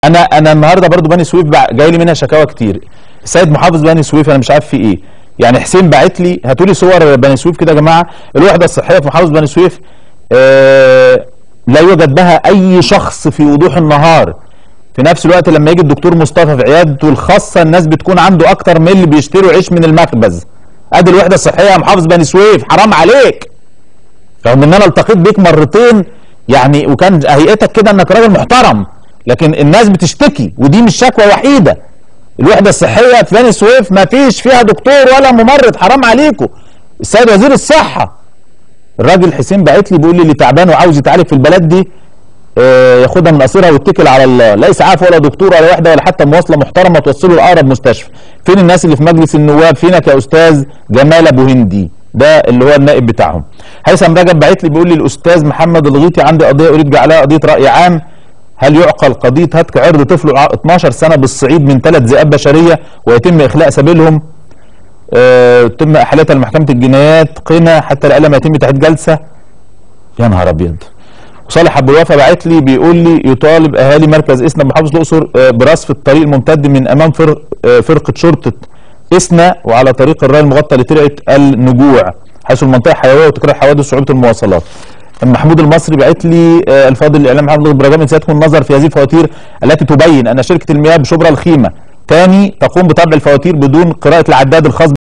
انا انا النهارده برضو بني سويف بع- جاي لي منها شكاوى كتير السيد محافظ بني سويف انا مش عارف في ايه يعني حسين باعت لي هاتوا لي صور بني سويف كده يا جماعه الوحده الصحيه في محافظه بني سويف آه لا يوجد بها اي شخص في وضوح النهار في نفس الوقت لما يجي الدكتور مصطفى في عيادته الخاصه الناس بتكون عنده اكتر من اللي بيشتروا عيش من المخبز ادي الوحده الصحيه يا محافظ بني سويف حرام عليك رغم ان انا التقيت بيك مرتين يعني وكان هيئتك كده انك راجل محترم لكن الناس بتشتكي ودي مش شكوى وحيده الوحده الصحيه في بني سويف ما فيش فيها دكتور ولا ممرض حرام عليكم السيد وزير الصحه الراجل حسين بعت لي بيقول لي اللي تعبان وعاوز يتعالج في البلد دي آه، ياخدها من قصيرها ويتكل على الله لا اسعاف ولا دكتور ولا وحده ولا حتى مواصله محترمه توصله لاقرب مستشفى فين الناس اللي في مجلس النواب فينك يا استاذ جمال ابو هندي ده اللي هو النائب بتاعهم هيثم رجب بعت لي بيقول لي الاستاذ محمد الغيطي عندي قضيه اريد جعلها قضيه راي عام هل يعقل قضيه هتك عرض طفل 12 سنه بالصعيد من ثلاث ذئاب بشريه ويتم اخلاء سبيلهم آه، تم احالتها لمحكمه الجنايات قنا حتى الان لم يتم تحديد جلسه يا نهار ابيض وصالح ابو الوفا بعت لي بيقول لي يطالب اهالي مركز اسنا بمحافظه الاقصر آه، برصف الطريق الممتد من امام فرق آه، فرقه شرطه اسنا وعلى طريق الراي المغطى لترعه النجوع حيث المنطقه حيويه وتكرار حوادث وصعوبه المواصلات محمود المصري بعت لي آه، الفاضل الاعلام محمد برنامج سيادكم النظر في هذه الفواتير التي تبين ان شركه المياه بشبرا الخيمه تاني تقوم بطبع الفواتير بدون قراءه العداد الخاص